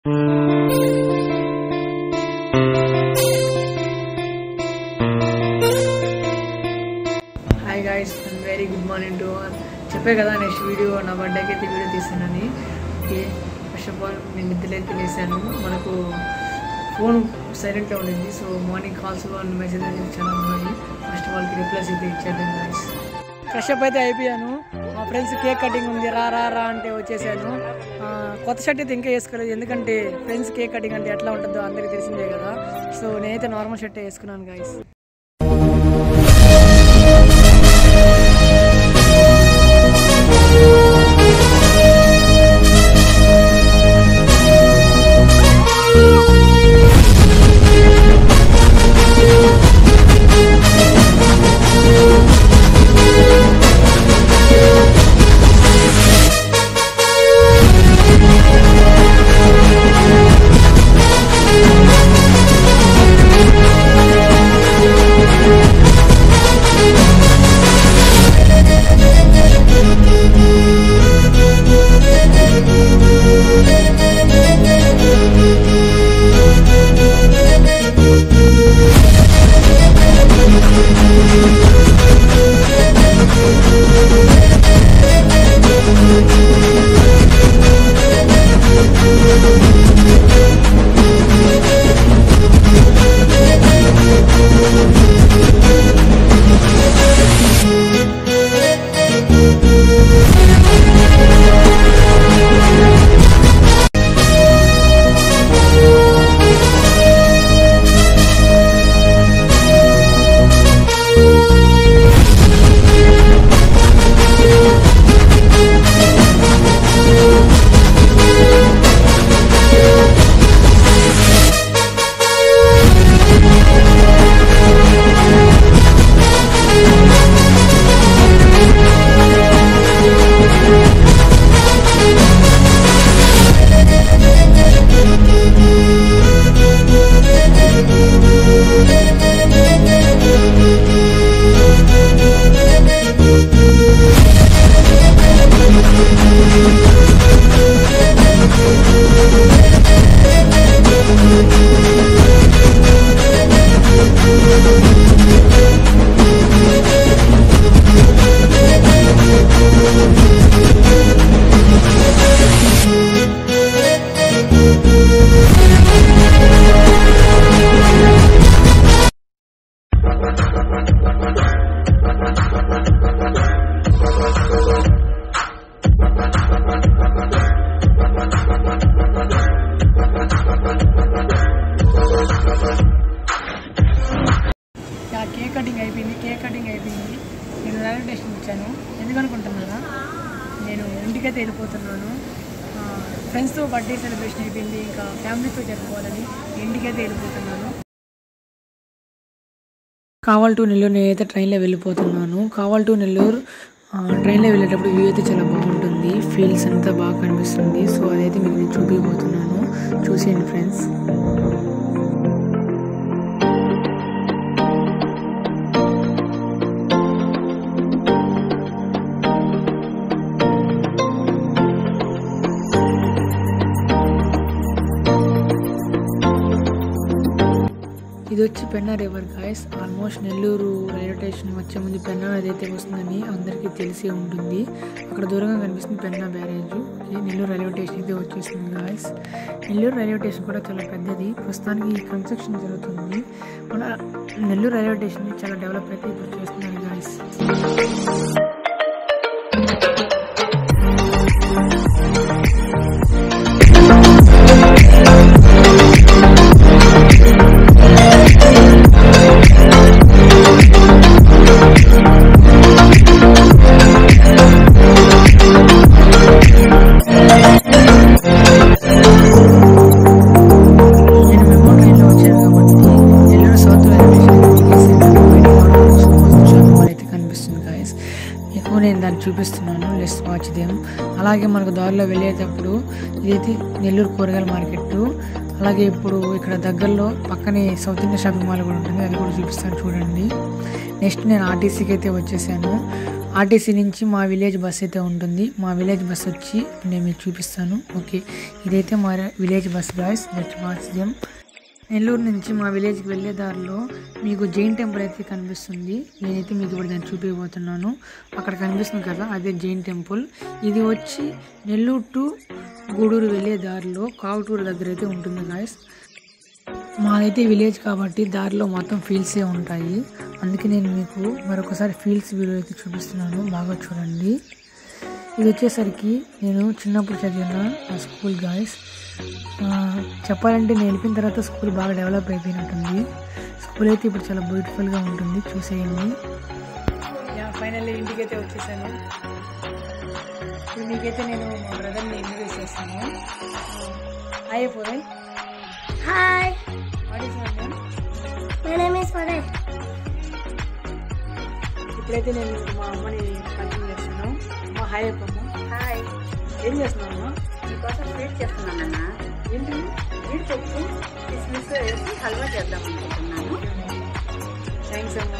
Hi guys very good morning to all చెప్పే కదా next video నా బర్త్డేకి అయితే వీడియో తీసానని ఓకే ఫస్ట్ ఆఫ్ ఆల్ నేను నిద్రలో అయితే లేసాను మనకు ఫోన్ సైలెంట్లో ఉండింది సో మార్నింగ్ కాల్స్ మెసేజ్ అయితే చాలా ఉన్నాయి ఫస్ట్ ఆఫ్ ఆల్కి రిప్లైస్ అయితే ఇచ్చాను గాయస్ ఫ్రెష్ అప్ అయితే అయిపోయాను మా ఫ్రెండ్స్ కేక్ కటింగ్ ఉంది రా రా రా అంటే వచ్చేసాను ఆ, కొత్త షర్ట్ అయితే ఇంకా వేసుకోలేదు ఎందుకంటే ఫ్రెండ్స్ కేక్ కటింగ్ అంటే ఎట్లా ఉంటుందో అందరికీ తెలిసిందే కదా సో నేనైతే నార్మల్ షర్ట్ వేసుకున్నాను గాయస్ యా కేక్ కటింగ్ అయిపోయింది కేక్ కటింగ్ అయిపోయింది నేను రైల్వే స్టేషన్ వచ్చాను ఎందుకు అనుకుంటున్నారా నేను ఇంటికైతే వెళ్ళిపోతున్నాను ఆ, ఫ్రెండ్స్తో బర్త్డే సెలబ్రేషన్ అయిపోయింది ఇంకా ఫ్యామిలీతో జరుపుకోవాలని ఇంటికైతే వెళ్ళిపోతున్నాను కావాల్ టు నెల్లూరు నేనైతే ట్రైన్లో వెళ్ళిపోతున్నాను కావాల్ టు నెల్లూరు ఆ, ట్రైన్లో వెళ్ళేటప్పుడు వ్యూ అయితే చాలా బాగుంటుంది ఫీల్స్ అంతా బాగా కనిపిస్తుంది సో అదైతే మీకు నేను చూపించబోతున్నాను చూసేయండి ఫ్రెండ్స్ ఇది వచ్చి Penna river guys almost Nellore railway station వచ్చే ముందు పెన్నా నది అయితే వస్తుందని అందరికీ తెలిసే ఉంటుంది అక్కడ దూరంగా కనిపిస్తుంది Penna barrage okay Nellore railway station అయితే వచ్చేసింది గాయస్ నెల్లూరు రైల్వే స్టేషన్ కూడా చాలా పెద్దది ప్రస్తుతానికి కన్స్ట్రక్షన్ జరుగుతుంది మన నెల్లూరు రైల్వే స్టేషన్ చాలా డెవలప్ అయితే ఇప్పుడు చేస్తున్నారు గాయస్ నేను మెమో ట్రైన్లో వచ్చాను కాబట్టి నెల్లూరు సౌత్ రైల్వే స్టేషన్ అయితే కనిపిస్తుంది గాయస్ మీకు నేను దాన్ని చూపిస్తున్నాను లెస్ వాచ్ దేమ్ అలాగే మనకు దారిలో వెళ్ళేటప్పుడు ఇదైతే నెల్లూరు కూరగాయల మార్కెట్ అలాగే ఇప్పుడు ఇక్కడ దగ్గరలో పక్కనే సౌత్ ఇండియా షాపింగ్ మాల్ కూడా ఉంటుంది అది కూడా చూపిస్తాను చూడండి నెక్స్ట్ నేను ఆర్టీసీకి అయితే వచ్చేసాను ఆర్టీసీ నుంచి మా విలేజ్ బస్ అయితే ఉంటుంది మా విలేజ్ బస్ వచ్చి నేను మీకు చూపిస్తాను ఓకే ఇదైతే మా village bus guys that what's them Nellore నుంచి మా విలేజ్కి వెళ్ళే దారిలో మీకు జైన్ టెంపుల్ అయితే కనిపిస్తుంది నేనైతే మీకు ఇప్పుడు దాన్ని చూపించబోతున్నాను అక్కడ కనిపిస్తుంది కదా అదే జైన్ టెంపుల్ ఇది వచ్చి నెల్లూరు టు గూడూరు వెళ్ళే దారిలో కావటూరు దగ్గర అయితే ఉంటుంది గాయస్ మాదైతే విలేజ్ కాబట్టి దారిలో మొత్తం ఫీల్డ్సే ఉంటాయి అందుకే నేను మీకు మరొకసారి ఫీల్డ్స్ వీడియో అయితే చూపిస్తున్నాను బాగా చూడండి ఇది వచ్చేసరికి నేను చిన్నప్పుడు చదివిన నా స్కూల్ గాయస్ చెప్పాలంటే నేను వెళ్ళిన తర్వాత స్కూల్ బాగా డెవలప్ అయిపోయినట్టుంది స్కూల్ అయితే ఇప్పుడు చాలా బ్యూటిఫుల్గా ఉంటుంది చూసేయండి ఫైనల్లీ ఇంటికైతే వచ్చేసాను ఇప్పుడు మీకైతే నేను మా బ్రదర్ని ఇంట్రడ్యూస్ చేస్తాను హాయ్ ఫోరన్ Hi, what is your name my name is Farid. ఇప్పుడైతే నేను మా అమ్మని కంటిన్యూ చేస్తాను మా హాయ్ అప్పమ్మ హాయ్ ఏం చేస్తున్నాను మీకోసం స్వీట్ చేస్తున్నానన్నా ఏంటి స్వీట్ చెప్పు కిస్మిస్ వేసి హల్వా చేద్దాం అనుకుంటున్నాను థ్యాంక్స్ అమ్మ